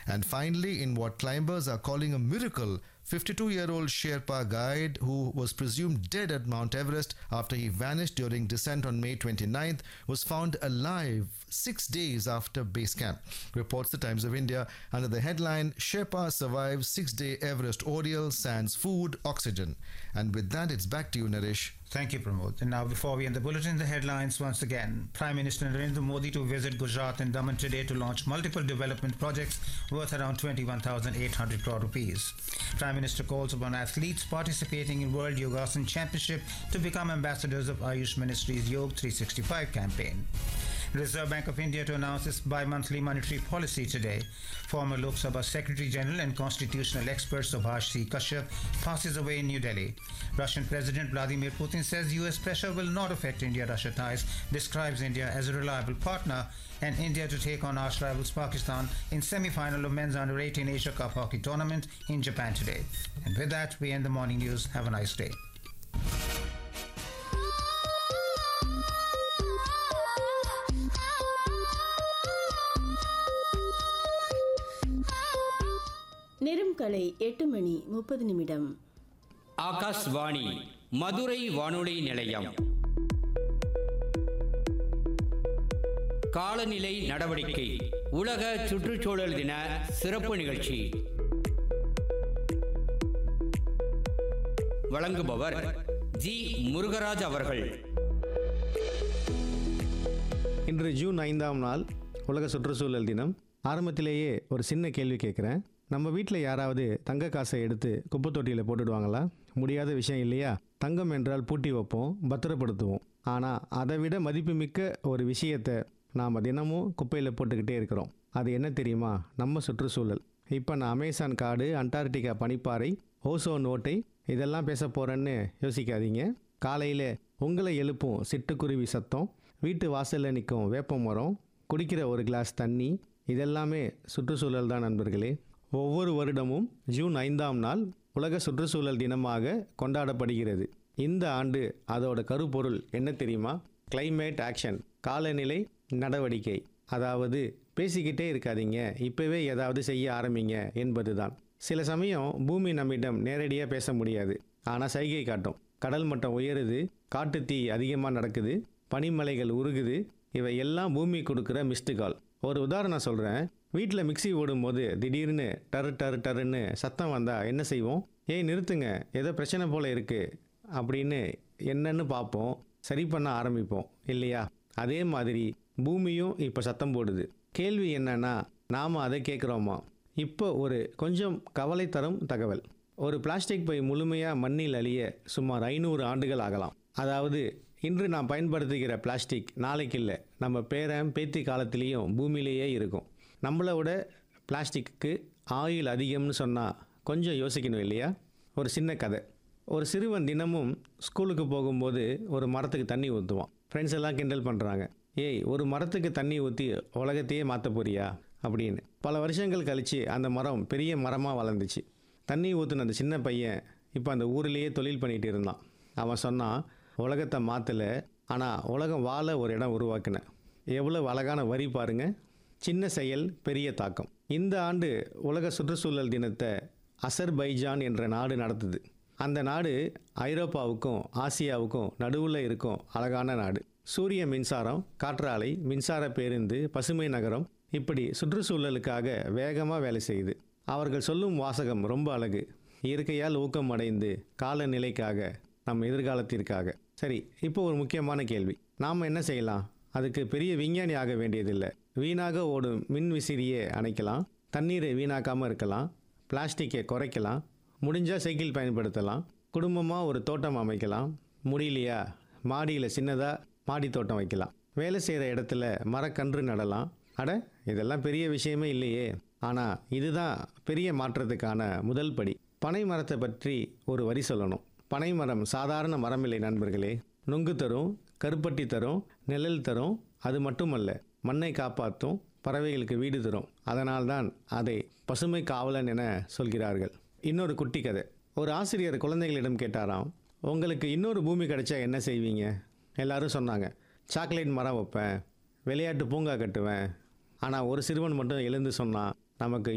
And finally, in what climbers are calling a miracle, 52 year old Sherpa guide who was presumed dead at Mount Everest after he vanished during descent on May 29th was found alive six days after base camp, reports the Times of India under the headline Sherpa survives six day Everest ordeal, sans food, oxygen. And with that, it's back to you, Naresh. Thank you, Pramod. And now, before we end the bulletin, the headlines once again. Prime Minister Narendra Modi to visit Gujarat and Daman today to launch multiple development projects worth around 21,800 crore rupees. Prime Minister calls upon athletes participating in World Yogasan Championship to become ambassadors of Ayush Ministry's Yog 365 campaign. Reserve Bank of India to announce its bi-monthly monetary policy today. Former Lok Sabha Secretary General and constitutional expert Subhash C. Kashyap passes away in New Delhi. Russian President Vladimir Putin says U.S. pressure will not affect India-Russia ties, describes India as a reliable partner, and India to take on arch rivals Pakistan in semi-final of men's under-18 Asia Cup hockey tournament in Japan today. And with that, we end the morning news. Have a nice day. நேரம் கலை எட்டு மணி முப்பது நிமிடம் ஆகாஷ்வாணி மதுரை வானொலி நிலையம் காலநிலை நடவடிக்கை உலக சுற்றுச்சூழல் தின சிறப்பு நிகழ்ச்சி வழங்குபவர் ஜி முருகராஜ் அவர்கள் இன்று ஜூன் ஐந்தாம் நாள் உலக சுற்றுச்சூழல் தினம் ஆரம்பத்திலேயே ஒரு சின்ன கேள்வி கேட்குறேன் நம்ம வீட்டில் யாராவது தங்க காசை எடுத்து குப்பை தொட்டியில் போட்டுடுவாங்களா முடியாத விஷயம் இல்லையா தங்கம் என்றால் பூட்டி வைப்போம் பத்திரப்படுத்துவோம் ஆனால் அதை விட மதிப்புமிக்க ஒரு விஷயத்தை நாம் தினமும் குப்பையில் போட்டுக்கிட்டே இருக்கிறோம் அது என்ன தெரியுமா நம்ம சுற்றுச்சூழல் இப்போ நான் அமேசான் காடு அண்டார்டிகா பனிப்பாறை ஓசோன் ஓட்டை இதெல்லாம் பேச போகிறேன்னு யோசிக்காதீங்க காலையில் உங்களை எழுப்பும் சிட்டுக்குருவி சத்தம் வீட்டு வாசலில் நிற்கும் வேப்ப மரம் குடிக்கிற ஒரு கிளாஸ் தண்ணி இதெல்லாமே சுற்றுச்சூழல் தான் நண்பர்களே ஒவ்வொரு வருடமும் ஜூன் ஐந்தாம் நாள் உலக சுற்றுச்சூழல் தினமாக கொண்டாடப்படுகிறது இந்த ஆண்டு அதோட கருப்பொருள் என்ன தெரியுமா climate ஆக்ஷன் காலநிலை நடவடிக்கை அதாவது பேசிக்கிட்டே இருக்காதீங்க இப்போவே ஏதாவது செய்ய ஆரம்பிங்க என்பதுதான் சில சமயம் பூமி நம்மிடம் நேரடியாக பேச முடியாது ஆனால் சைகை காட்டும் கடல் மட்டம் உயருது காட்டுத்தீ அதிகமாக நடக்குது பனிமலைகள் உருகுது இவை எல்லாம் பூமி கொடுக்குற மிஸ்டு கால் ஒரு உதாரணம் சொல்கிறேன் வீட்டில் மிக்ஸி ஓடும்போது திடீர்னு டரு டரு டருன்னு சத்தம் வந்தால் என்ன செய்வோம் ஏய் நிறுத்துங்க ஏதோ பிரச்சனை போல் இருக்குது அப்படின்னு என்னன்னு பார்ப்போம் சரி பண்ண ஆரம்பிப்போம் இல்லையா அதே மாதிரி பூமியும் இப்போ சத்தம் போடுது கேள்வி என்னன்னா நாம் அதை கேட்குறோமா இப்போ ஒரு கொஞ்சம் கவலை தரும் தகவல் ஒரு பிளாஸ்டிக் பை முழுமையாக மண்ணில் அழிய சுமார் ஐநூறு ஆண்டுகள் ஆகலாம் அதாவது இன்று நாம் பயன்படுத்துகிற பிளாஸ்டிக் நாளைக்கு இல்லை நம்ம பேரன் பேத்தி காலத்திலையும் பூமியிலேயே இருக்கும் நம்மளை விட பிளாஸ்டிக்கு ஆயுள் அதிகம்னு சொன்னால் கொஞ்சம் யோசிக்கணும் இல்லையா ஒரு சின்ன கதை ஒரு சிறுவன் தினமும் ஸ்கூலுக்கு போகும்போது ஒரு மரத்துக்கு தண்ணி ஊற்றுவான் ஃப்ரெண்ட்ஸ் எல்லாம் கிண்டல் பண்ணுறாங்க ஏய் ஒரு மரத்துக்கு தண்ணி ஊற்றி உலகத்தையே மாற்ற போறியா அப்படின்னு பல வருஷங்கள் கழித்து அந்த மரம் பெரிய மரமாக வளர்ந்துச்சு தண்ணி ஊற்றுன அந்த சின்ன பையன் இப்போ அந்த ஊர்லேயே தொழில் பண்ணிகிட்டு இருந்தான் அவன் சொன்னான் உலகத்தை மாற்றலை ஆனால் உலகம் வாழ ஒரு இடம் உருவாக்கினேன் எவ்வளோ அழகான வரி பாருங்க சின்ன செயல் பெரிய தாக்கம் இந்த ஆண்டு உலக சுற்றுச்சூழல் தினத்தை அசர்பைஜான் என்ற நாடு நடத்துது அந்த நாடு ஐரோப்பாவுக்கும் ஆசியாவுக்கும் நடுவில் இருக்கும் அழகான நாடு சூரிய மின்சாரம் காற்றாலை மின்சார பேருந்து பசுமை நகரம் இப்படி சுற்றுச்சூழலுக்காக வேகமாக வேலை செய்யுது அவர்கள் சொல்லும் வாசகம் ரொம்ப அழகு இயற்கையால் ஊக்கம் அடைந்து காலநிலைக்காக நம் எதிர்காலத்திற்காக சரி இப்போ ஒரு முக்கியமான கேள்வி நாம் என்ன செய்யலாம் அதுக்கு பெரிய விஞ்ஞானி ஆக வேண்டியதில்லை வீணாக ஓடும் மின் விசிறியை அணைக்கலாம் தண்ணீரை வீணாக்காமல் இருக்கலாம் பிளாஸ்டிக்கை குறைக்கலாம் முடிஞ்சால் சைக்கிள் பயன்படுத்தலாம் குடும்பமாக ஒரு தோட்டம் அமைக்கலாம் முடியலையா மாடியில் சின்னதாக மாடி தோட்டம் வைக்கலாம் வேலை செய்கிற இடத்துல மரக்கன்று நடலாம் அட இதெல்லாம் பெரிய விஷயமே இல்லையே ஆனால் இதுதான் பெரிய மாற்றத்துக்கான முதல் படி பனை மரத்தை பற்றி ஒரு வரி சொல்லணும் பனை மரம் சாதாரண மரமில்லை நண்பர்களே நொங்கு தரும் கருப்பட்டி தரும் நிழல் தரும் அது மட்டுமல்ல மண்ணை காப்பாற்றும் பறவைகளுக்கு வீடு தரும் அதனால்தான் அதை பசுமை காவலன் என சொல்கிறார்கள் இன்னொரு குட்டி கதை ஒரு ஆசிரியர் குழந்தைகளிடம் கேட்டாராம் உங்களுக்கு இன்னொரு பூமி கிடைச்சா என்ன செய்வீங்க எல்லாரும் சொன்னாங்க சாக்லேட் மரம் வைப்பேன் விளையாட்டு பூங்கா கட்டுவேன் ஆனால் ஒரு சிறுவன் மட்டும் எழுந்து சொன்னான் நமக்கு